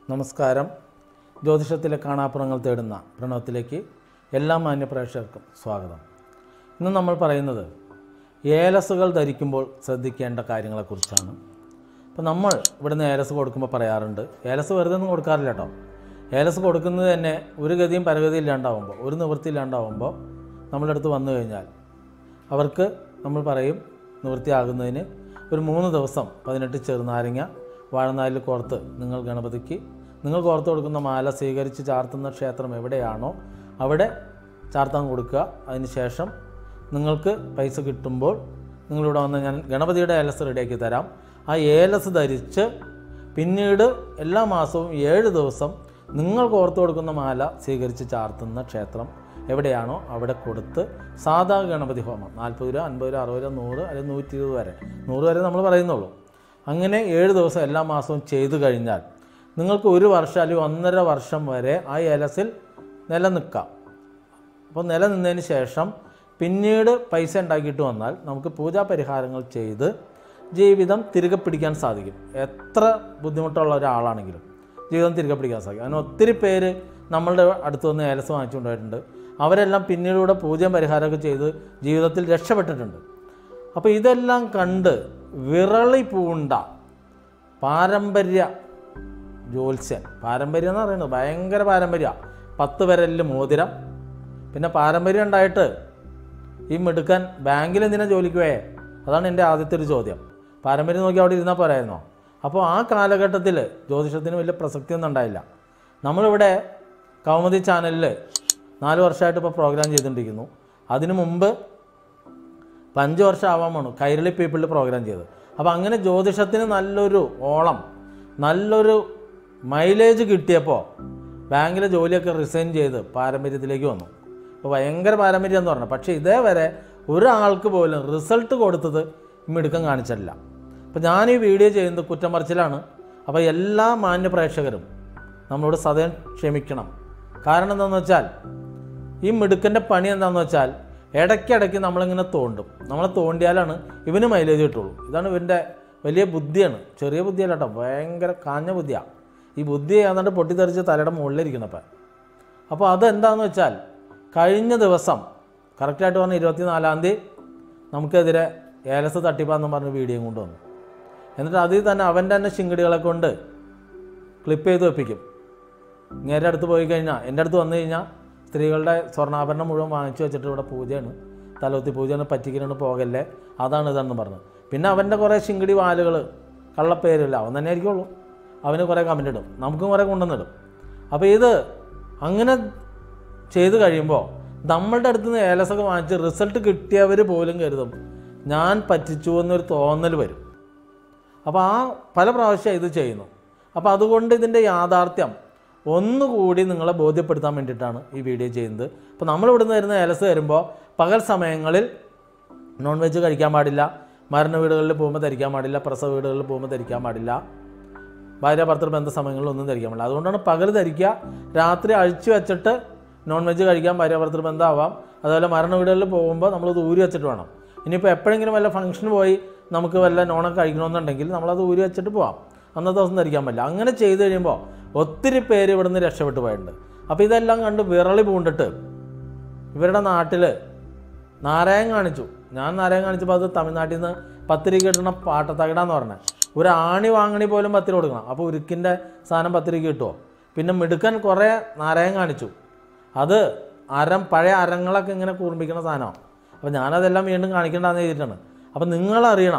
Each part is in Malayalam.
നമസ്കാരം ജ്യോതിഷത്തിലെ കാണാപ്പുറങ്ങൾ തേടുന്ന പ്രണവത്തിലേക്ക് എല്ലാ മാന്യപ്രേക്ഷകർക്കും സ്വാഗതം ഇന്ന് നമ്മൾ പറയുന്നത് ഏലസുകൾ ധരിക്കുമ്പോൾ ശ്രദ്ധിക്കേണ്ട കാര്യങ്ങളെക്കുറിച്ചാണ് അപ്പോൾ നമ്മൾ ഇവിടുന്ന് ഏലസ് കൊടുക്കുമ്പോൾ പറയാറുണ്ട് ഏലസ് വെറുതെ ഒന്നും കൊടുക്കാറില്ല കേട്ടോ ഏലസ് കൊടുക്കുന്നത് തന്നെ ഒരു ഗതിയും പരഗതിയും ഇല്ലാണ്ടാവുമ്പോൾ ഒരു നിവൃത്തി ഇല്ലാണ്ടാവുമ്പോൾ നമ്മളുടെ അടുത്ത് വന്നു കഴിഞ്ഞാൽ അവർക്ക് നമ്മൾ പറയും നിവൃത്തിയാകുന്നതിന് ഒരു മൂന്ന് ദിവസം പതിനെട്ട് ചെറുനാരങ്ങ വാഴനാലിൽ കോർത്ത് നിങ്ങൾ ഗണപതിക്ക് നിങ്ങൾ കോർത്ത് കൊടുക്കുന്ന മാല സ്വീകരിച്ച് ചാർത്തുന്ന ക്ഷേത്രം എവിടെയാണോ അവിടെ ചാർത്താൻ കൊടുക്കുക അതിന് ശേഷം നിങ്ങൾക്ക് പൈസ കിട്ടുമ്പോൾ നിങ്ങളിവിടെ വന്ന് ഞാൻ ഗണപതിയുടെ ഏലസ് റെഡിയാക്കി തരാം ആ ഏലസ് ധരിച്ച് പിന്നീട് എല്ലാ മാസവും ഏഴ് ദിവസം നിങ്ങൾ കോർത്ത് കൊടുക്കുന്ന മാല സ്വീകരിച്ച് ചാർത്തുന്ന ക്ഷേത്രം എവിടെയാണോ അവിടെ കൊടുത്ത് സാധാ ഗണപതി ഹോമം നാൽപ്പത് രൂപ അൻപത് രൂപ അറുപത് രൂപ നൂറ് അല്ലെങ്കിൽ നൂറ്റി ഇരുപത് വരെ നൂറ് വരെ നമ്മൾ പറയുന്നുള്ളൂ അങ്ങനെ ഏഴ് ദിവസം എല്ലാ മാസവും ചെയ്തു കഴിഞ്ഞാൽ നിങ്ങൾക്ക് ഒരു വർഷം അല്ലെങ്കിൽ ഒന്നര വർഷം വരെ ആ ഏലസിൽ നിലനിൽക്കാം അപ്പോൾ നിലനിന്നതിന് ശേഷം പിന്നീട് പൈസ ഉണ്ടാക്കിയിട്ട് വന്നാൽ നമുക്ക് പൂജാ പരിഹാരങ്ങൾ ചെയ്ത് ജീവിതം തിരികെ പിടിക്കാൻ സാധിക്കും എത്ര ബുദ്ധിമുട്ടുള്ള ഒരാളാണെങ്കിലും ജീവിതം തിരികെ പിടിക്കാൻ സാധിക്കും അതിന് ഒത്തിരി പേര് നമ്മളുടെ അടുത്ത് വന്ന് ഏലസ് വാങ്ങിച്ചുകൊണ്ടുപോയിട്ടുണ്ട് അവരെല്ലാം പിന്നീടുകൂടെ പൂജയും പരിഹാരമൊക്കെ ചെയ്ത് ജീവിതത്തിൽ രക്ഷപ്പെട്ടിട്ടുണ്ട് അപ്പോൾ ഇതെല്ലാം കണ്ട് വിറളി പൂണ്ട പാരമ്പര്യ ജ്യോത്സ്യൻ പാരമ്പര്യം എന്ന് പറയുന്നത് ഭയങ്കര പാരമ്പര്യ പത്ത് വിരലിൽ മോതിരം പിന്നെ പാരമ്പര്യം ഉണ്ടായിട്ട് ഈ മിടുക്കൻ ബാങ്കിൽ എന്തിനാ ജോലിക്ക് പോയേ അതാണ് എൻ്റെ ആദ്യത്തെ ഒരു ചോദ്യം പാരമ്പര്യം നോക്കി അവിടെ ഇരുന്നാൽ പോരായിരുന്നോ അപ്പോൾ ആ കാലഘട്ടത്തിൽ ജ്യോതിഷത്തിന് വലിയ പ്രസക്തിയൊന്നും ഉണ്ടായില്ല നമ്മളിവിടെ കൗമുദി ചാനലിൽ നാല് വർഷമായിട്ട് ഇപ്പോൾ പ്രോഗ്രാം ചെയ്തുകൊണ്ടിരിക്കുന്നു അതിനു മുമ്പ് ഇപ്പം അഞ്ച് വർഷം ആവാൻ വേണം കൈരളി പീപ്പിളിൽ പ്രോഗ്രാം ചെയ്ത് അപ്പോൾ അങ്ങനെ ജ്യോതിഷത്തിന് നല്ലൊരു ഓളം നല്ലൊരു മൈലേജ് കിട്ടിയപ്പോൾ ബാങ്കിലെ ജോലിയൊക്കെ റിസൈൻ ചെയ്ത് പാരമ്പര്യത്തിലേക്ക് വന്നു അപ്പോൾ ഭയങ്കര പാരമ്പര്യം എന്ന് പറഞ്ഞു പക്ഷേ ഇതേവരെ ഒരാൾക്ക് പോലും റിസൾട്ട് കൊടുത്തത് മിടുക്കം കാണിച്ചിട്ടില്ല അപ്പോൾ ഞാൻ ഈ വീഡിയോ ചെയ്യുന്നത് കുറ്റം പറച്ചിലാണ് അപ്പോൾ എല്ലാ മാന്യ പ്രേക്ഷകരും നമ്മളോട് സദയം ക്ഷമിക്കണം കാരണം എന്താണെന്ന് വെച്ചാൽ ഈ മിടുക്കൻ്റെ പണി എന്താണെന്ന് വെച്ചാൽ ഇടയ്ക്കിടയ്ക്ക് നമ്മളിങ്ങനെ തോണ്ടും നമ്മളെ തോണ്ടിയാലാണ് ഇവന് മൈലേജ് കിട്ടുള്ളൂ ഇതാണ് ഇവൻ്റെ വലിയ ബുദ്ധിയാണ് ചെറിയ ബുദ്ധിയല്ല കേട്ടോ ഭയങ്കര കാഞ്ഞ ബുദ്ധിയാണ് ഈ ബുദ്ധി ഏതാണ്ട് പൊട്ടിത്തെറിച്ച് തലയുടെ മുകളിലിരിക്കണപ്പം അപ്പോൾ അതെന്താണെന്ന് വെച്ചാൽ കഴിഞ്ഞ ദിവസം കറക്റ്റായിട്ട് പറഞ്ഞ ഇരുപത്തിനാലാം തീയതി നമുക്കെതിരെ ഏലസ് തട്ടിപ്പാന്നും പറഞ്ഞ് വീഡിയോയും കൊണ്ടുവന്നു എന്നിട്ട് അതിൽ തന്നെ അവൻ്റെ തന്നെ ശിങ്കടികളെ കൊണ്ട് ക്ലിപ്പ് ചെയ്ത് വെപ്പിക്കും ഇങ്ങേരുടെ അടുത്ത് പോയി കഴിഞ്ഞാൽ എൻ്റെ അടുത്ത് വന്നു കഴിഞ്ഞാൽ സ്ത്രീകളുടെ സ്വർണ്ണാഭരണം മുഴുവൻ വാങ്ങിച്ചു വെച്ചിട്ട് ഇവിടെ പൂജയാണ് തലവത്തി പൂജയാണ് പറ്റിക്കലാണ് പോകല്ലേ അതാണ് ഇതെന്ന് പറഞ്ഞു പിന്നെ അവൻ്റെ കുറേ ശിങ്കടി വാലുകൾ കള്ളപ്പേരില്ല അവൻ തന്നെ ആയിരിക്കുള്ളൂ അവന് കുറേ കമൻ്റ് ഇടും നമുക്കും കുറേ കൊണ്ടുവന്നിടും അപ്പോൾ ഇത് അങ്ങനെ ചെയ്ത് കഴിയുമ്പോൾ നമ്മളുടെ അടുത്ത് നിന്ന് ഏലസൊക്കെ വാങ്ങിച്ച് റിസൾട്ട് കിട്ടിയവർ പോലും കരുതും ഞാൻ പറ്റിച്ചു എന്നൊരു തോന്നൽ വരും അപ്പോൾ ആ പല പ്രാവശ്യം ഇത് ചെയ്യുന്നു അപ്പോൾ അതുകൊണ്ട് ഇതിൻ്റെ യാഥാർത്ഥ്യം ഒന്നുകൂടി നിങ്ങളെ ബോധ്യപ്പെടുത്താൻ വേണ്ടിയിട്ടാണ് ഈ വീഡിയോ ചെയ്യുന്നത് അപ്പോൾ നമ്മൾ ഇവിടുന്ന് വരുന്ന ഏലസ് വരുമ്പോൾ പകൽ സമയങ്ങളിൽ നോൺ വെജ് കഴിക്കാൻ പാടില്ല മരണ വീടുകളിൽ പോകുമ്പോൾ ധരിക്കാൻ പാടില്ല പ്രസവ വീടുകളിൽ പോകുമ്പോൾ ധരിക്കാൻ പാടില്ല ഭാര്യ ഭർത്തൃ ബന്ധ സമയങ്ങളിൽ ഒന്നും ധരിക്കാൻ പാടില്ല അതുകൊണ്ടാണ് പകൽ ധരിക്കുക രാത്രി അഴിച്ചു വെച്ചിട്ട് നോൺ വെജ് കഴിക്കാൻ ഭാര്യ ഭർത്തൃ ബന്ധമാവാം അതുപോലെ മരണ വീടുകളിൽ പോകുമ്പോൾ നമ്മളത് ഊരി വെച്ചിട്ട് വേണം ഇനിയിപ്പോൾ എപ്പോഴെങ്കിലും വല്ല ഫംഗ്ഷന് പോയി നമുക്ക് വല്ല നോണൊക്കെ കഴിക്കണമെന്നുണ്ടെങ്കിൽ നമ്മളത് ഊരി വെച്ചിട്ട് പോവാം അന്നത്തെ ദിവസം ധരിക്കാൻ പറ്റില്ല അങ്ങനെ ചെയ്ത് കഴിയുമ്പോൾ ഒത്തിരി പേര് ഇവിടുന്ന് രക്ഷപ്പെട്ടു പോയിട്ടുണ്ട് അപ്പോൾ ഇതെല്ലാം കണ്ട് വിറളി പൂണ്ടിട്ട് ഇവരുടെ നാട്ടിൽ നാരായൺ കാണിച്ചു ഞാൻ നാരായൺ കാണിച്ചപ്പോൾ അത് തമിഴ്നാട്ടിൽ നിന്ന് പത്ത് രൂപ കിട്ടുന്ന പാട്ടത്തകിടാന്ന് പറഞ്ഞത് ഒരു ആണി വാങ്ങണി പോലും പത്ത് രൂപ കൊടുക്കണം അപ്പോൾ ഉരുക്കിൻ്റെ സാധനം പത്ത് രൂപ കിട്ടുമോ പിന്നെ മിടുക്കൻ കുറേ നാരായൺ കാണിച്ചു അത് അരം പഴയ അരങ്ങളൊക്കെ ഇങ്ങനെ കൂർമ്മിക്കുന്ന സാധനമാണ് അപ്പോൾ ഞാനതെല്ലാം വീണ്ടും കാണിക്കേണ്ടതെന്ന് ചെയ്തിട്ടാണ് അപ്പോൾ നിങ്ങളറിയണം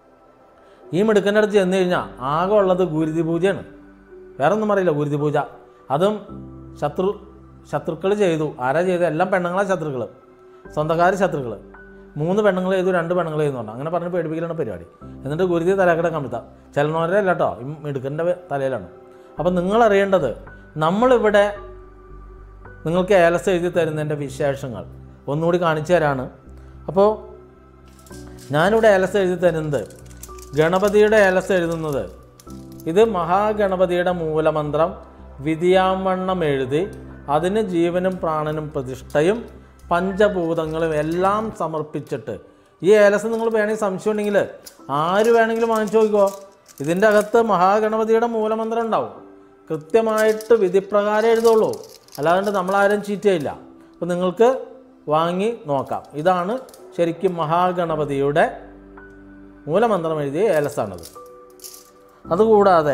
ഈ മിടുക്കൻ്റെ അടുത്ത് ചെന്ന് കഴിഞ്ഞാൽ ആകെ ഉള്ളത് ഗുരുതി പൂജയാണ് വേറെ ഒന്നും അറിയില്ല ഗുരുതി പൂജ അതും ശത്രു ശത്രുക്കൾ ചെയ്തു ആരാ ചെയ്തു എല്ലാം പെണ്ണുങ്ങളാ ശത്രുക്കൾ സ്വന്തക്കാർ ശത്രുക്കൾ മൂന്ന് പെണ്ണുങ്ങൾ ചെയ്തു രണ്ട് പെണ്ണുങ്ങൾ ചെയ്യുന്നുണ്ട് അങ്ങനെ പറഞ്ഞ് പേടിപ്പിക്കലാണ് പരിപാടി എന്നിട്ട് ഗുരുതി തലക്കട കമിത്ത ചെലനോരെ അല്ല കേട്ടോ ഈ മിടുക്കൻ്റെ തലയിലാണ് അപ്പം നിങ്ങൾ അറിയേണ്ടത് നമ്മളിവിടെ നിങ്ങൾക്ക് ഏലസ് എഴുതി തരുന്നതിൻ്റെ വിശേഷങ്ങൾ ഒന്നുകൂടി കാണിച്ചു തരാണ് അപ്പോൾ ഞാനിവിടെ ഏലസ് എഴുതി തരുന്നത് ഗണപതിയുടെ ഏലസ് എഴുതുന്നത് ഇത് മഹാഗണപതിയുടെ മൂലമന്ത്രം വിധിയാവണ്ണം എഴുതി അതിന് ജീവനും പ്രാണനും പ്രതിഷ്ഠയും പഞ്ചഭൂതങ്ങളും എല്ലാം സമർപ്പിച്ചിട്ട് ഈ ഏലസ് നിങ്ങൾ വേണമെങ്കിൽ സംശയം ഉണ്ടെങ്കിൽ ആര് വേണമെങ്കിലും വാങ്ങിച്ചു നോക്കിക്കോ ഇതിൻ്റെ അകത്ത് മഹാഗണപതിയുടെ മൂലമന്ത്രം ഉണ്ടാവും കൃത്യമായിട്ട് വിധിപ്രകാരം എഴുതുള്ളൂ അല്ലാണ്ട് നമ്മളാരും ചീറ്റ് ചെയ്യില്ല അപ്പോൾ നിങ്ങൾക്ക് വാങ്ങി നോക്കാം ഇതാണ് ശരിക്കും മഹാഗണപതിയുടെ മൂലമന്ത്രം എഴുതിയ ഏലസാണത് അതുകൂടാതെ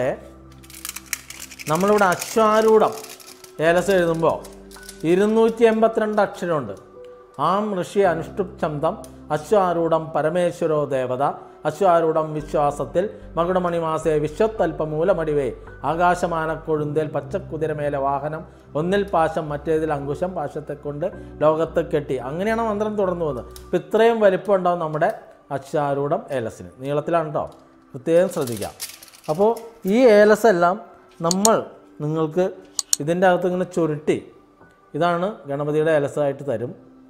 നമ്മളിവിടെ അശ്വാരൂഢം ഏലസ് എഴുതുമ്പോൾ ഇരുന്നൂറ്റി എൺപത്തിരണ്ട് അക്ഷരമുണ്ട് ആം ഋഷി അനുഷ്ടുപ് ചന്തം അശ്വാരൂഢം പരമേശ്വരോ ദേവത അശ്വാരൂഢം വിശ്വാസത്തിൽ മകുടമണി മാസേ വിശ്വത്തൽപ്പമൂലമടിവേ ആകാശമാനക്കൊഴുന്തേൽ പച്ചക്കുതിരമേലെ വാഹനം ഒന്നിൽ പാശം മറ്റേതിൽ അങ്കുശം പാശത്തെ കൊണ്ട് ലോകത്ത് കെട്ടി അങ്ങനെയാണ് മന്ത്രം തുടർന്നു പോകുന്നത് അപ്പം ഇത്രയും വലിപ്പം ഉണ്ടാവും നമ്മുടെ അശ്വാരൂഢം ഏലസിന് നീളത്തിലാണ് കേട്ടോ പ്രത്യേകം ശ്രദ്ധിക്കാം അപ്പോൾ ഈ ഏലസ് എല്ലാം നമ്മൾ നിങ്ങൾക്ക് ഇതിൻ്റെ അകത്ത് ഇങ്ങനെ ചുരുട്ടി ഇതാണ് ഗണപതിയുടെ ഏലസായിട്ട് തരും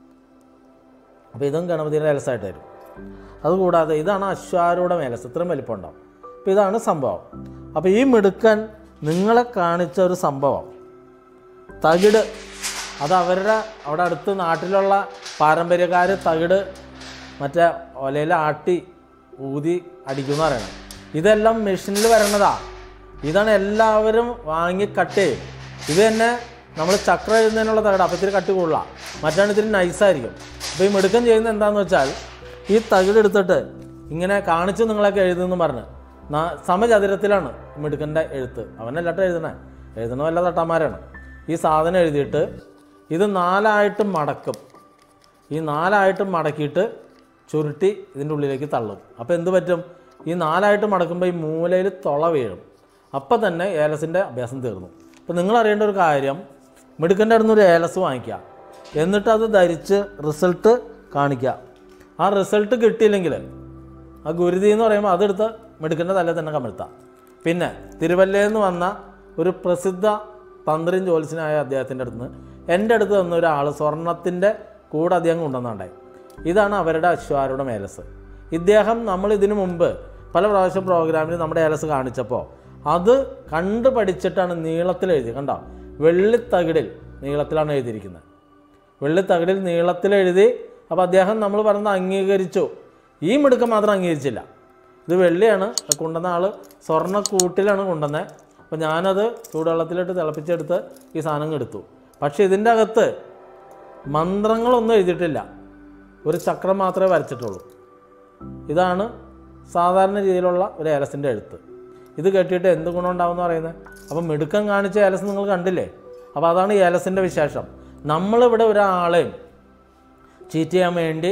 അപ്പോൾ ഇതും ഗണപതിയുടെ ഏലസായിട്ട് തരും അതുകൂടാതെ ഇതാണ് അശ്വാരൂഢം ഏലസ് ഇത്രയും വലിപ്പം ഉണ്ടാവും അപ്പോൾ ഇതാണ് സംഭവം അപ്പോൾ ഈ മിടുക്കൻ നിങ്ങളെ കാണിച്ച ഒരു സംഭവം തകിട് അത് അവരുടെ അവിടെ അടുത്ത് നാട്ടിലുള്ള പാരമ്പര്യക്കാർ തകിട് മറ്റേ ഒലയിൽ ആട്ടി ഊതി അടിക്കുന്ന പറയണം ഇതെല്ലാം മെഷീനിൽ വരണതാ ഇതാണ് എല്ലാവരും വാങ്ങി കട്ട് ചെയ്യും ഇത് തന്നെ നമ്മൾ ചക്ര എഴുതുന്നതിനുള്ള തകിട് അപ്പോൾ ഇത്തിരി കട്ടി കൂടുതല മറ്റാണ് ഇത്തിരി നൈസായിരിക്കും അപ്പോൾ ഈ മിടുക്കം ചെയ്യുന്നത് എന്താണെന്ന് വെച്ചാൽ ഈ തകിട് എടുത്തിട്ട് ഇങ്ങനെ കാണിച്ച് നിങ്ങളൊക്കെ എഴുതുന്നു പറഞ്ഞ് നാ- സമചതുരത്തിലാണ് ഈ മിടുക്കൻ്റെ എഴുത്ത് അവനല്ലാട്ടോ എഴുതണേ എഴുതണ വല്ല തട്ടാന്മാരാണ് ഈ സാധനം എഴുതിയിട്ട് ഇത് നാലായിട്ട് മടക്കും ഈ നാലായിട്ട് മടക്കിയിട്ട് ചുരുട്ടി ഇതിൻ്റെ ഉള്ളിലേക്ക് തള്ളും അപ്പോൾ എന്ത് പറ്റും ഈ നാലായിട്ട് മടക്കുമ്പോൾ ഈ മൂലയിൽ തുള വീഴും അപ്പം തന്നെ ഏലസിൻ്റെ അഭ്യാസം തീർന്നു അപ്പോൾ നിങ്ങൾ അറിയേണ്ട ഒരു കാര്യം മിടുക്കൻ്റെ അടുത്ത് ഒരു ഏലസ് വാങ്ങിക്കുക എന്നിട്ട് അത് ധരിച്ച് റിസൾട്ട് കാണിക്കുക ആ റിസൾട്ട് കിട്ടിയില്ലെങ്കിൽ ആ ഗുരുതി എന്ന് പറയുമ്പോൾ അതെടുത്ത് മിടുക്കൻ്റെ തലേ തന്നെ കമിഴ്ത്താം പിന്നെ തിരുവല്ലയിൽ നിന്ന് വന്ന ഒരു പ്രസിദ്ധ തന്ത്രിയും ജ്യോത്സ്യനായ അദ്ദേഹത്തിൻ്റെ അടുത്ത് നിന്ന് എൻ്റെ അടുത്ത് വന്ന ഒരാൾ സ്വർണത്തിൻ്റെ കൂടെ അദ്ദേഹം കൊണ്ടുവന്നുണ്ടായി ഇതാണ് അവരുടെ അശ്വാരുടെ മേലസ് ഇദ്ദേഹം നമ്മൾ ഇതിനു മുമ്പ് പല പ്രാവശ്യം പ്രോഗ്രാമിൽ നമ്മുടെ ഏലസ് കാണിച്ചപ്പോൾ അത് കണ്ടു പഠിച്ചിട്ടാണ് നീളത്തിൽ എഴുതി കണ്ടോ വെള്ളിത്തകിടിൽ നീളത്തിലാണ് എഴുതിയിരിക്കുന്നത് വെള്ളിത്തകിടിൽ നീളത്തിൽ എഴുതി അപ്പോൾ അദ്ദേഹം നമ്മൾ പറഞ്ഞത് അംഗീകരിച്ചു ഈ മിടുക്കം മാത്രം അംഗീകരിച്ചില്ല ഇത് വെള്ളിയാണ് കൊണ്ടുവന്ന ആൾ സ്വർണ്ണക്കൂട്ടിലാണ് കൊണ്ടുവന്നത് അപ്പോൾ ഞാനത് ചൂടുവെള്ളത്തിലിട്ട് തിളപ്പിച്ചെടുത്ത് ഈ സാധനം എടുത്തു പക്ഷേ ഇതിൻ്റെ അകത്ത് മന്ത്രങ്ങളൊന്നും എഴുതിയിട്ടില്ല ഒരു ചക്രം മാത്രമേ വരച്ചിട്ടുള്ളൂ ഇതാണ് സാധാരണ രീതിയിലുള്ള ഒരു ഏലസിൻ്റെ എഴുത്ത് ഇത് കെട്ടിയിട്ട് എന്ത് ഗുണം ഉണ്ടാവുമെന്ന് പറയുന്നത് അപ്പം മിടുക്കം കാണിച്ച ഏലസ് നിങ്ങൾ കണ്ടില്ലേ അപ്പോൾ അതാണ് ഈ ഏലസിൻ്റെ വിശേഷം നമ്മളിവിടെ ഒരാളെയും ചീറ്റ് ചെയ്യാൻ വേണ്ടി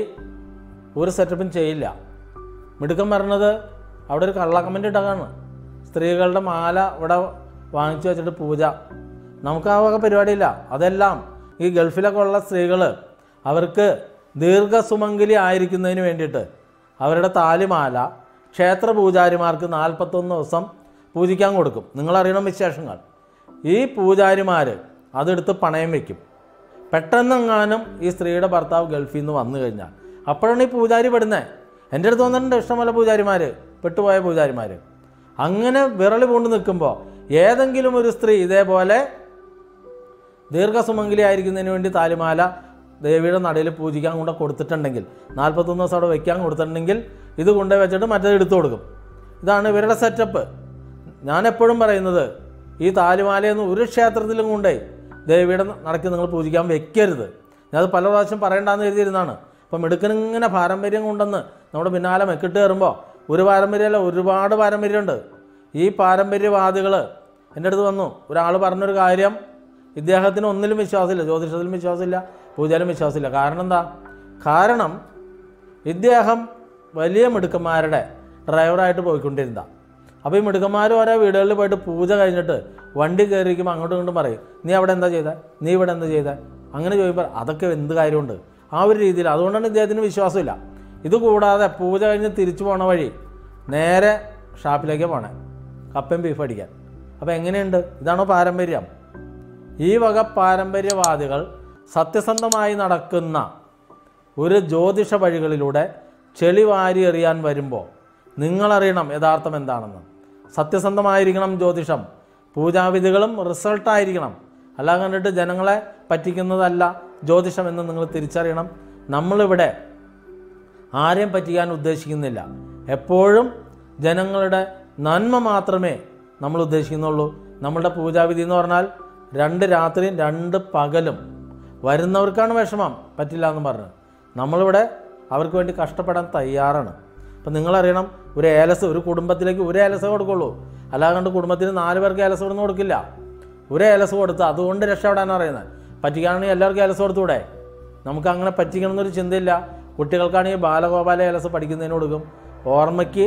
ഒരു സെറ്റപ്പും ചെയ്യില്ല മിടുക്കം പറഞ്ഞത് അവിടെ ഒരു കള്ള കമൻ്റ് ഇട്ടതാണ് സ്ത്രീകളുടെ മാല ഇവിടെ വാങ്ങിച്ചു വെച്ചിട്ട് പൂജ നമുക്ക് ആ വക പരിപാടിയില്ല അതെല്ലാം ഈ ഗൾഫിലൊക്കെ ഉള്ള സ്ത്രീകൾ അവർക്ക് ദീർഘസുമംഗലി ആയിരിക്കുന്നതിന് വേണ്ടിയിട്ട് അവരുടെ താലിമാല ക്ഷേത്ര പൂജാരിമാർക്ക് നാൽപ്പത്തൊന്ന് ദിവസം പൂജിക്കാൻ കൊടുക്കും നിങ്ങളറിയണം വിശേഷങ്ങൾ ഈ പൂജാരിമാർ അതെടുത്ത് പണയം വയ്ക്കും പെട്ടെന്നെങ്ങാനും ഈ സ്ത്രീയുടെ ഭർത്താവ് ഗൾഫിൽ നിന്ന് വന്നു കഴിഞ്ഞാൽ അപ്പോഴാണ് ഈ പൂജാരി പെടുന്നത് എൻ്റെ അടുത്ത് വന്നിട്ടുണ്ട് ഇഷ്ടംപോലെ പൂജാരിമാർ പെട്ടുപോയ പൂജാരിമാർ അങ്ങനെ വിറളി പൂണ്ട് നിൽക്കുമ്പോൾ ഏതെങ്കിലും ഒരു സ്ത്രീ ഇതേപോലെ ദീർഘസുമംഗലി ആയിരിക്കുന്നതിന് വേണ്ടി താലിമാല ദേവിയുടെ നടയിൽ പൂജിക്കാൻ കൊണ്ട് കൊടുത്തിട്ടുണ്ടെങ്കിൽ നാൽപ്പത്തൊന്ന് ദിവസം അവിടെ വെക്കാൻ കൊടുത്തിട്ടുണ്ടെങ്കിൽ ഇത് കൊണ്ടുപോയി വെച്ചിട്ട് മറ്റേത് എടുത്തു കൊടുക്കും ഇതാണ് ഇവരുടെ സെറ്റപ്പ് ഞാൻ എപ്പോഴും പറയുന്നത് ഈ താലിമാലയൊന്നും ഒരു ക്ഷേത്രത്തിലും കൊണ്ടേ ദേവിയുടെ നടക്ക് നിങ്ങൾ പൂജിക്കാൻ വെക്കരുത് ഞാനത് പല പ്രാവശ്യം പറയണ്ടെന്ന് എഴുതിയിരുന്നതാണ് അപ്പം മിടുക്കനിങ്ങനെ പാരമ്പര്യം കൊണ്ടെന്ന് നമ്മുടെ പിന്നാലെ മെക്കിട്ട് കയറുമ്പോൾ ഒരു പാരമ്പര്യമല്ല ഒരുപാട് പാരമ്പര്യമുണ്ട് ഈ പാരമ്പര്യവാദികൾ എൻ്റെ അടുത്ത് വന്നു ഒരാൾ പറഞ്ഞൊരു കാര്യം ഇദ്ദേഹത്തിന് ഒന്നിലും വിശ്വാസമില്ല ജ്യോതിഷത്തിലും വിശ്വാസമില്ല പൂജയിലും വിശ്വാസമില്ല കാരണം എന്താ കാരണം ഇദ്ദേഹം വലിയ മിടുക്കന്മാരുടെ ഡ്രൈവറായിട്ട് പോയിക്കൊണ്ടിരുന്ന അപ്പോൾ ഈ മിടുക്കന്മാർ ഓരോ വീടുകളിൽ പോയിട്ട് പൂജ കഴിഞ്ഞിട്ട് വണ്ടി കയറിയിരിക്കുമ്പോൾ അങ്ങോട്ടും ഇങ്ങോട്ടും പറയും നീ അവിടെ എന്താ ചെയ്തേ നീ ഇവിടെ എന്താ ചെയ്തേ അങ്ങനെ ചോദിക്കുമ്പോൾ അതൊക്കെ എന്ത് കാര്യമുണ്ട് ആ ഒരു രീതിയിൽ അതുകൊണ്ടാണ് ഇദ്ദേഹത്തിന് വിശ്വാസമില്ല ഇതുകൂടാതെ പൂജ കഴിഞ്ഞ് തിരിച്ചു പോണ വഴി നേരെ ഷാപ്പിലേക്ക് പോണേ കപ്പയും ബീഫ് അടിക്കാൻ അപ്പോൾ എങ്ങനെയുണ്ട് ഇതാണോ പാരമ്പര്യം ഈ വക പാരമ്പര്യവാദികൾ സത്യസന്ധമായി നടക്കുന്ന ഒരു ജ്യോതിഷ വഴികളിലൂടെ ചെളി വാരി എറിയാൻ വരുമ്പോൾ നിങ്ങളറിയണം യഥാർത്ഥം എന്താണെന്ന് സത്യസന്ധമായിരിക്കണം ജ്യോതിഷം പൂജാവിധികളും റിസൾട്ടായിരിക്കണം അല്ല കണ്ടിട്ട് ജനങ്ങളെ പറ്റിക്കുന്നതല്ല ജ്യോതിഷം എന്ന് നിങ്ങൾ തിരിച്ചറിയണം നമ്മളിവിടെ ആരെയും പറ്റിക്കാൻ ഉദ്ദേശിക്കുന്നില്ല എപ്പോഴും ജനങ്ങളുടെ നന്മ മാത്രമേ നമ്മൾ ഉദ്ദേശിക്കുന്നുള്ളൂ നമ്മളുടെ പൂജാവിധി എന്ന് പറഞ്ഞാൽ രണ്ട് രാത്രിയും രണ്ട് പകലും വരുന്നവർക്കാണ് വിഷമം പറ്റില്ല എന്ന് പറഞ്ഞു നമ്മളിവിടെ അവർക്ക് വേണ്ടി കഷ്ടപ്പെടാൻ തയ്യാറാണ് അപ്പം നിങ്ങളറിയണം ഒരു ഏലസ് ഒരു കുടുംബത്തിലേക്ക് ഒരു ഏലസ് കൊടുക്കുള്ളൂ അല്ലാതെ കണ്ട് കുടുംബത്തിന് നാല് പേർക്ക് ഏലസ് ഇവിടുന്ന് കൊടുക്കില്ല ഒരു ഏലസ് കൊടുത്ത് അതുകൊണ്ട് രക്ഷപ്പെടാനാണ് അറിയുന്നത് പറ്റിക്കുകയാണെങ്കിൽ എല്ലാവർക്കും ഏലസ് കൊടുത്തൂടെ നമുക്ക് അങ്ങനെ പറ്റിക്കണമെന്നൊരു ചിന്തയില്ല കുട്ടികൾക്കാണെങ്കിൽ ബാലഗോപാല ഏലസ് പഠിക്കുന്നതിന് കൊടുക്കും ഓർമ്മയ്ക്ക്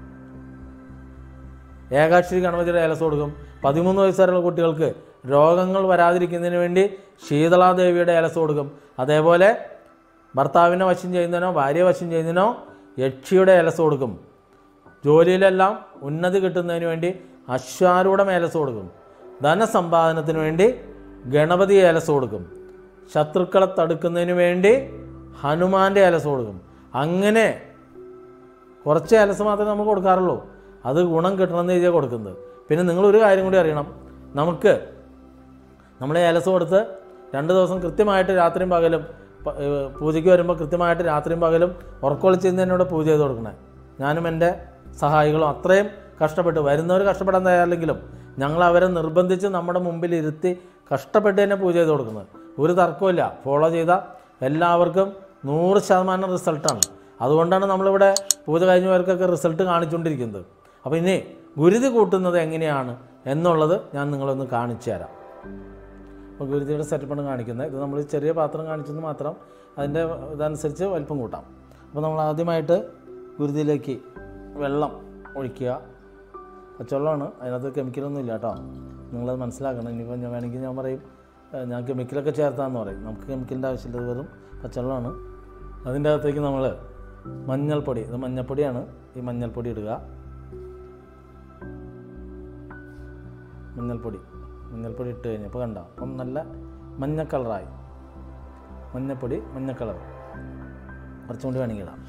ഏകാക്ഷരി ഗണപതിയുടെ ഏലസ് കൊടുക്കും പതിമൂന്ന് വയസ്സ് വരെയുള്ള കുട്ടികൾക്ക് രോഗങ്ങൾ വരാതിരിക്കുന്നതിന് വേണ്ടി ശീതളാദേവിയുടെ ഏലസ് കൊടുക്കും അതേപോലെ ഭർത്താവിനെ വശം ചെയ്യുന്നതിനോ ഭാര്യയെ വശം ചെയ്യുന്നതിനോ യക്ഷിയുടെ ഏലസ് കൊടുക്കും ജോലിയിലെല്ലാം ഉന്നതി കിട്ടുന്നതിന് വേണ്ടി അശ്വാരൂഢം ഏലസ് കൊടുക്കും ധനസമ്പാദനത്തിന് വേണ്ടി ഗണപതി ഏലസ് കൊടുക്കും ശത്രുക്കളെ തടുക്കുന്നതിന് വേണ്ടി ഹനുമാൻ്റെ ഏലസ് കൊടുക്കും അങ്ങനെ കുറച്ച് ഏലസ് മാത്രമേ നമ്മൾ കൊടുക്കാറുള്ളൂ അത് ഗുണം കിട്ടണമെന്ന് എഴുതിയാൽ കൊടുക്കുന്നത് പിന്നെ നിങ്ങളൊരു കാര്യം കൂടി അറിയണം നമുക്ക് നമ്മൾ ഏലസ് കൊടുത്ത് രണ്ട് ദിവസം കൃത്യമായിട്ട് രാത്രിയും പകലും പ- ഏഹ് പൂജയ്ക്ക് വരുമ്പോൾ കൃത്യമായിട്ട് രാത്രിയും പകലും ഉറക്കൊളിച്ചതിനോട് പൂജ ചെയ്ത് കൊടുക്കണേ ഞാനും എൻ്റെ സഹായികളും അത്രയും കഷ്ടപ്പെട്ട് വരുന്നവർ കഷ്ടപ്പെടാൻ തയ്യാറില്ലെങ്കിലും ഞങ്ങൾ അവരെ നിർബന്ധിച്ച് നമ്മുടെ മുമ്പിൽ ഇരുത്തി കഷ്ടപ്പെട്ട് തന്നെ പൂജ ചെയ്ത് കൊടുക്കുന്നത് ഒരു തർക്കമില്ല ഫോളോ ചെയ്ത എല്ലാവർക്കും നൂറ് ശതമാനം റിസൾട്ടാണ് അതുകൊണ്ടാണ് നമ്മളിവിടെ പൂജ കഴിഞ്ഞവർക്കൊക്കെ റിസൾട്ട് കാണിച്ചുകൊണ്ടിരിക്കുന്നത് അപ്പോൾ ഇനി ഗുരുതി കൂട്ടുന്നത് എങ്ങനെയാണ് എന്നുള്ളത് ഞാൻ നിങ്ങളൊന്ന് കാണിച്ചു തരാം അപ്പോൾ ഗുരുതിയുടെ സെറ്റപ്പാണ് കാണിക്കുന്നത് ഇത് നമ്മൾ ചെറിയ പാത്രം കാണിച്ചെന്ന് മാത്രം അതിൻ്റെ ഇതനുസരിച്ച് വലിപ്പം കൂട്ടാം അപ്പോൾ നമ്മൾ ആദ്യമായിട്ട് ഗുരുതിയിലേക്ക് വെള്ളം ഒഴിക്കുക പച്ചവെള്ളമാണ് അതിനകത്ത് കെമിക്കലൊന്നും ഇല്ല കേട്ടോ നിങ്ങളത് മനസ്സിലാക്കണം ഇനിയിപ്പോൾ ഞാൻ വേണമെങ്കിൽ ഞാൻ പറയും ഏഹ് ഞാൻ കെമിക്കലൊക്കെ ചേർത്താന്ന് പറയും നമുക്ക് കെമിക്കലിൻ്റെ ആവശ്യമില്ല ഇത് വെറും പച്ചവെള്ളമാണ് അതിൻ്റെ അകത്തേക്ക് നമ്മൾ മഞ്ഞൾപ്പൊടി ഇത് മഞ്ഞൾപ്പൊടിയാണ് ഈ മഞ്ഞൾപ്പൊടി ഇടുക മഞ്ഞൾപ്പൊടി മഞ്ഞൾപ്പൊടി ഇട്ട് കഴിഞ്ഞപ്പോൾ കണ്ട അപ്പം നല്ല മഞ്ഞ കളറായി മഞ്ഞപ്പൊടി മഞ്ഞ കളർ കുറച്ചും കൂടി വേണമെങ്കിൽ ഇടാം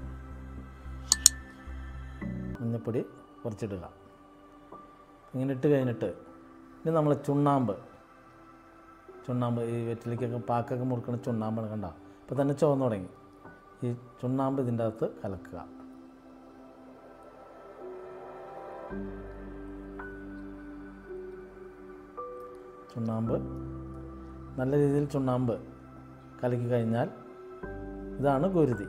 മഞ്ഞപ്പൊടി കുറച്ചിടുക ഇങ്ങനെ ഇട്ട് കഴിഞ്ഞിട്ട് ഇനി നമ്മൾ ചുണ്ണാമ്പ് ചുണ്ണാമ്പ് ഈ വെറ്റിലേക്കൊക്കെ പാക്കൊക്കെ മുറുക്കണ ചുണ്ണാമ്പാണ് കണ്ട അപ്പോൾ തന്നെ ചുവന്ന് തുടങ്ങി ഈ ചുണ്ണാമ്പ് ഇതിൻ്റെ അകത്ത് കലക്കുക ചുണ്ണാമ്പ് നല്ല രീതിയിൽ ചുണ്ണാമ്പ് കലക്കി കഴിഞ്ഞാൽ ഇതാണ് ഗുരുതി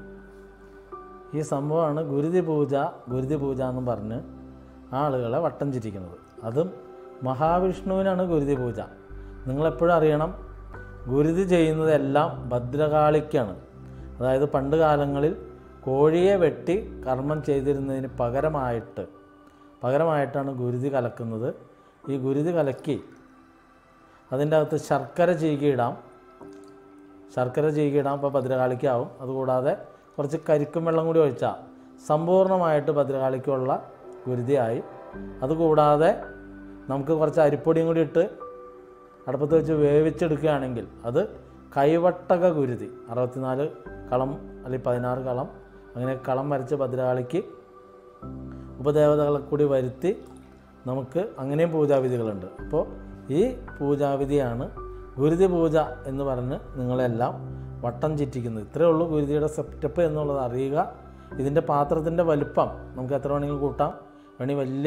ഈ സംഭവമാണ് ഗുരുതി പൂജ ഗുരുതി പൂജ എന്ന് പറഞ്ഞ് ആളുകളെ വട്ടം ചിരിക്കുന്നത് അതും മഹാവിഷ്ണുവിനാണ് ഗുരുതി പൂജ നിങ്ങളെപ്പോഴും അറിയണം ഗുരുതി ചെയ്യുന്നതെല്ലാം ഭദ്രകാളിക്കാണ് അതായത് പണ്ട് കാലങ്ങളിൽ കോഴിയെ വെട്ടി കർമ്മം ചെയ്തിരുന്നതിന് പകരമായിട്ട് പകരമായിട്ടാണ് ഗുരുതി കലക്കുന്നത് ഈ ഗുരുതി കലക്കി അതിൻ്റെ അകത്ത് ശർക്കര ചീകിയിടാം ശർക്കര ചീകിയിടാം അപ്പോൾ ഭദ്രകാളിക്കാവും അതുകൂടാതെ കുറച്ച് കരിക്കും വെള്ളം കൂടി ഒഴിച്ചാൽ സമ്പൂർണ്ണമായിട്ട് ഭദ്രകാളിക്കുള്ള ഗുരുതിയായി അതുകൂടാതെ നമുക്ക് കുറച്ച് അരിപ്പൊടിയും കൂടി ഇട്ട് അടുപ്പത്ത് വെച്ച് വേവിച്ചെടുക്കുകയാണെങ്കിൽ അത് കൈവട്ടക ഗുരുതി അറുപത്തിനാല് കളം അല്ലെങ്കിൽ പതിനാറ് കളം അങ്ങനെ കളം വരച്ച് ഭദ്രകാളിക്ക് ഉപദേവതകളെ കൂടി വരുത്തി നമുക്ക് അങ്ങനെയും പൂജാവിധികളുണ്ട് അപ്പോൾ ഈ പൂജാവിധിയാണ് ഗുരുതി പൂജ എന്ന് പറഞ്ഞ് നിങ്ങളെല്ലാം വട്ടം ചുറ്റിക്കുന്നത് ഇത്രയേ ഉള്ളൂ ഗുരുതിയുടെ സെറ്റപ്പ് എന്നുള്ളത് അറിയുക ഇതിൻ്റെ പാത്രത്തിൻ്റെ വലുപ്പം നമുക്ക് എത്ര വേണമെങ്കിലും കൂട്ടാം വേണമെങ്കിൽ വലിയ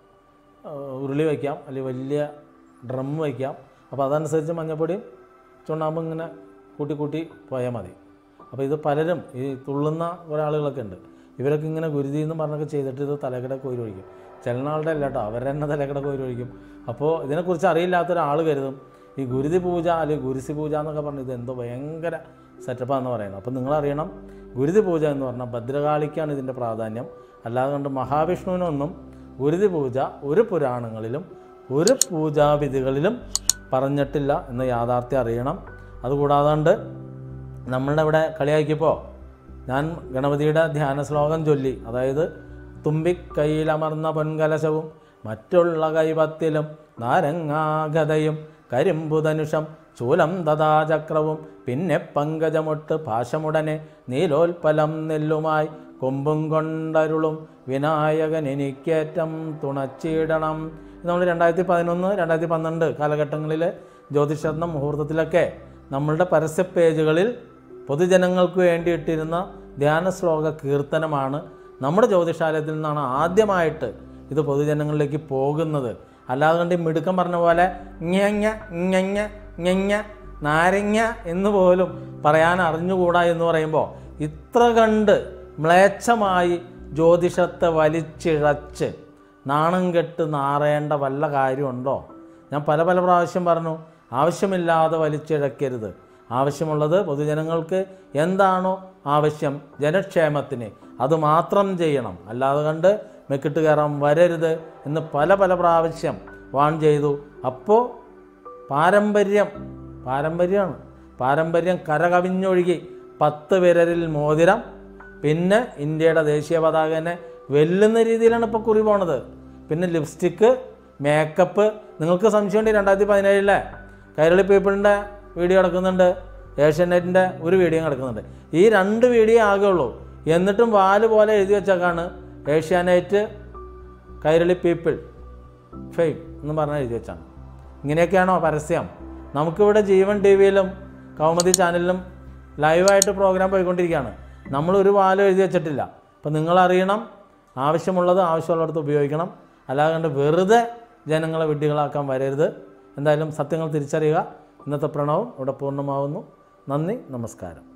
ആ, ഉരുളി വയ്ക്കാം അല്ലെങ്കിൽ വലിയ ഡ്രം വയ്ക്കാം അപ്പോൾ അതനുസരിച്ച് മഞ്ഞപ്പൊടിയും ചുണ്ണാമ്പും ഇങ്ങനെ കൂട്ടി കൂട്ടി പോയാൽ മതി അപ്പോൾ ഇത് പലരും ഈ തുള്ളുന്ന കുറേ ആളുകളൊക്കെ ഉണ്ട് ഇവരൊക്കെ ഇങ്ങനെ ഗുരുതി എന്ന് പറഞ്ഞൊക്കെ ചെയ്തിട്ട് ഇത് തലക്കിട കോരി ഒഴിക്കും ചില ആളുടെ അല്ല കേട്ടോ അവരെ തന്നെ തലക്കിട കോരി ഒഴിക്കും അപ്പോൾ ഇതിനെക്കുറിച്ച് അറിയില്ലാത്ത ഒരാൾ കരുതും ഈ ഗുരുതി പൂജ അല്ലെങ്കിൽ ഗുരുസി പൂജ എന്നൊക്കെ പറഞ്ഞ് ഇത് എന്തോ ഭയങ്കര സെറ്റപ്പാന്ന് പറയുന്നത് അപ്പോൾ നിങ്ങളറിയണം ഗുരുതി പൂജ എന്ന് പറഞ്ഞാൽ ഭദ്രകാളിക്കാണ് ഇതിൻ്റെ പ്രാധാന്യം അല്ലാതെ കൊണ്ട് മഹാവിഷ്ണുവിനൊന്നും ഗുരുതി പൂജ ഒരു പുരാണങ്ങളിലും ഒരു പൂജാവിധികളിലും പറഞ്ഞിട്ടില്ല എന്ന് യാഥാർത്ഥ്യം അറിയണം അതുകൂടാതെ നമ്മളുടെ ഇവിടെ കളിയാക്കിയപ്പോൾ ഞാൻ ഗണപതിയുടെ ധ്യാന ശ്ലോകം ചൊല്ലി അതായത് തുമ്പിക്കൈയിലമർന്ന പൊൻകലശവും മറ്റുള്ള കൈപത്തിലും നാരങ്ങാഗതയും കരിമ്പുധനുഷം ശൂലം തഥാചക്രവും പിന്നെ പങ്കജമൊട്ട് പാശമുടനെ നീലോൽപ്പലം നെല്ലുമായി കൊമ്പും കൊണ്ടരുളും വിനായകൻ എനിക്കേറ്റം തുണച്ചിടണം ഇത് നമ്മൾ രണ്ടായിരത്തി പതിനൊന്ന് രണ്ടായിരത്തി പന്ത്രണ്ട് കാലഘട്ടങ്ങളിൽ ജ്യോതിഷരത്നം മുഹൂർത്തത്തിലൊക്കെ നമ്മളുടെ പരസ്യ പേജുകളിൽ പൊതുജനങ്ങൾക്ക് വേണ്ടി ഇട്ടിരുന്ന ധ്യാന ശ്ലോക കീർത്തനമാണ് നമ്മുടെ ജ്യോതിഷാലയത്തിൽ നിന്നാണ് ആദ്യമായിട്ട് ഇത് പൊതുജനങ്ങളിലേക്ക് പോകുന്നത് അല്ലാതെ കണ്ട് ഈ മിടുക്കം പറഞ്ഞ പോലെ ഞഞ്ഞ ഞഞ്ഞ ഞഞ്ഞ നാരങ്ങ എന്ന് പോലും പറയാൻ അറിഞ്ഞുകൂടാ എന്ന് പറയുമ്പോൾ ഇത്ര കണ്ട് മ്ലേച്ഛമായി ജ്യോതിഷത്തെ വലിച്ചിഴച്ച് നാണം കെട്ട് നാറേണ്ട വല്ല കാര്യമുണ്ടോ ഞാൻ പല പല പ്രാവശ്യം പറഞ്ഞു ആവശ്യമില്ലാതെ വലിച്ചിഴക്കരുത് ആവശ്യമുള്ളത് പൊതുജനങ്ങൾക്ക് എന്താണോ ആവശ്യം ജനക്ഷേമത്തിന് അത് മാത്രം ചെയ്യണം അല്ലാതെ കണ്ട് മെക്കിട്ട് കയറാൻ വരരുത് എന്ന് പല പല പ്രാവശ്യം വാൺ ചെയ്തു അപ്പോൾ പാരമ്പര്യം പാരമ്പര്യമാണ് പാരമ്പര്യം കരകവിഞ്ഞൊഴുകി പത്ത് വിരലിൽ മോതിരം പിന്നെ ഇന്ത്യയുടെ ദേശീയ പതാകനെ വെല്ലുന്ന രീതിയിലാണ് ഇപ്പോൾ കുറി പോണത് പിന്നെ ലിപ്സ്റ്റിക്ക് മേക്കപ്പ് നിങ്ങൾക്ക് സംശയമുണ്ട് രണ്ടായിരത്തി പതിനേഴിലെ കൈരളി പീപ്പിളിൻ്റെ വീഡിയോ കിടക്കുന്നുണ്ട് ഏഷ്യാനെറ്റിൻ്റെ ഒരു വീഡിയോ കിടക്കുന്നുണ്ട് ഈ രണ്ട് വീഡിയോ ആകെ ഉള്ളൂ എന്നിട്ടും വാല് പോലെ എഴുതി വെച്ചേക്കാണ് ഏഷ്യാനെറ്റ് കൈരളി പീപ്പിൾ ഫെയിം എന്ന് പറഞ്ഞാൽ എഴുതി വെച്ചാണ് ഇങ്ങനെയൊക്കെയാണോ പരസ്യം നമുക്കിവിടെ ജീവൻ ടി വിയിലും കൗമുദി ചാനലിലും ലൈവായിട്ട് പ്രോഗ്രാം പോയിക്കൊണ്ടിരിക്കുകയാണ് നമ്മൾ ഒരു വാലും എഴുതി വെച്ചിട്ടില്ല അപ്പം നിങ്ങളറിയണം ആവശ്യമുള്ളത് ആവശ്യമുള്ളിടത്ത് ഉപയോഗിക്കണം അല്ലാതെ കണ്ട് വെറുതെ ജനങ്ങളെ വിഡ്ഢികളാക്കാൻ വരരുത് എന്തായാലും സത്യങ്ങൾ തിരിച്ചറിയുക ഇന്നത്തെ പ്രണവം ഇവിടെ പൂർണ്ണമാവുന്നു നന്ദി നമസ്കാരം